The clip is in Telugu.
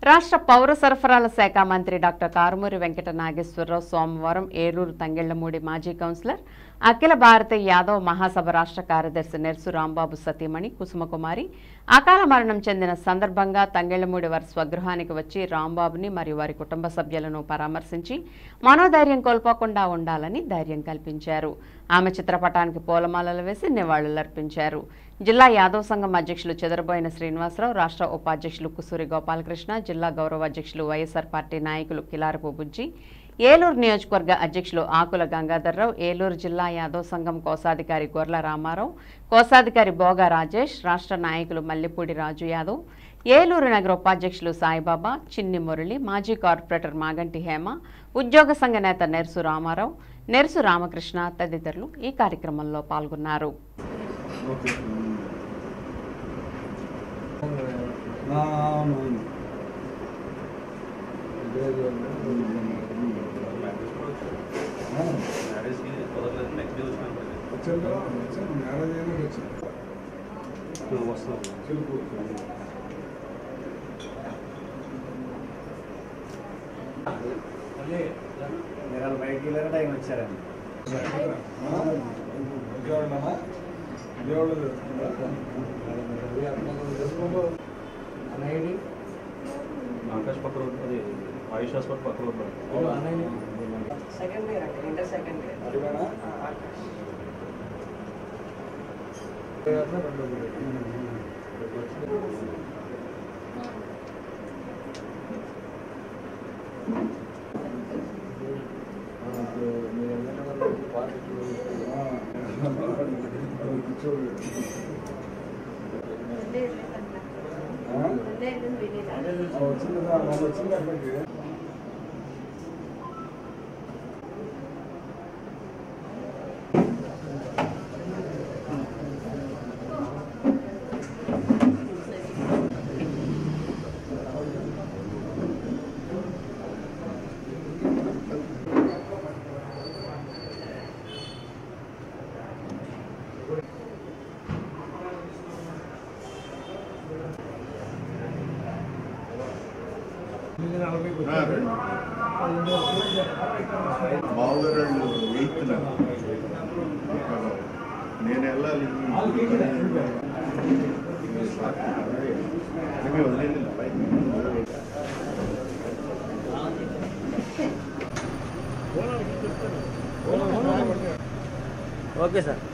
రాష్ట్ర పౌర సరఫరాల శాఖ మంత్రి డాక్టర్ కారుమూరి వెంకట నాగేశ్వరరావు సోమవారం ఏలూరు తంగెళ్లమూడి మాజీ కౌన్సిలర్ అఖిల భారత యాదవ్ మహాసభ రాష్ట్ర కార్యదర్శి నెర్సు రాంబాబు సతీమణి కుసుమకుమారి అకాల మరణం చెందిన సందర్భంగా తంగెళ్లమూడి వారి స్వగృహానికి వచ్చి రాంబాబుని మరియు వారి కుటుంబ సభ్యులను పరామర్శించి మనోధైర్యం కోల్పోకుండా ఉండాలని ధైర్యం కల్పించారు ఆమె చిత్రపటానికి పూలమాలలు వేసి నివాళులర్పించారు జిల్లా యాదవ్ సంఘం అధ్యక్షులు చెదరబోయిన శ్రీనివాసరావు రాష్ట్ర ఉపాధ్యక్షులు కుసూరి గోపాలకృష్ణ జిల్లా గౌరవ అధ్యక్షులు వైఎస్ఆర్ పార్టీ నాయకులు కిలారపు బుజ్జి ఏలూరు నియోజకవర్గ అధ్యక్షులు ఆకుల గంగాధర్రావు ఏలూరు జిల్లా యాదవ్ సంఘం కోశాధికారి గొర్ల రామారావు కోశాధికారి బోగా రాజేష్ రాష్ట్ర నాయకులు మల్లెపూడి రాజు యాదవ్ ఏలూరు నగర ఉపాధ్యక్షులు సాయిబాబా చిన్ని మురళి మాజీ కార్పొరేటర్ మాగంటి హేమ ఉద్యోగ సంఘ నేత నెర్సు రామారావు నెర్సు రామకృష్ణ తదితరులు ఈ కార్యక్రమంలో పాల్గొన్నారు మీరు బయటికి వెళ్ళారు టైం వచ్చారండి అన్నయ్యడి ఆకాశ్ పక్క రోడ్ అది ఆయుష్ హాస్పిటల్ పక్క రోడ్ అన్నయ్య సెకండ్ ఇయర్ అండి ఇంటర్ సెకండ్ ఇయర్ మామూలుగా ఎయిత్ నేను వెళ్ళాలి వదిలేదు ఓకే సార్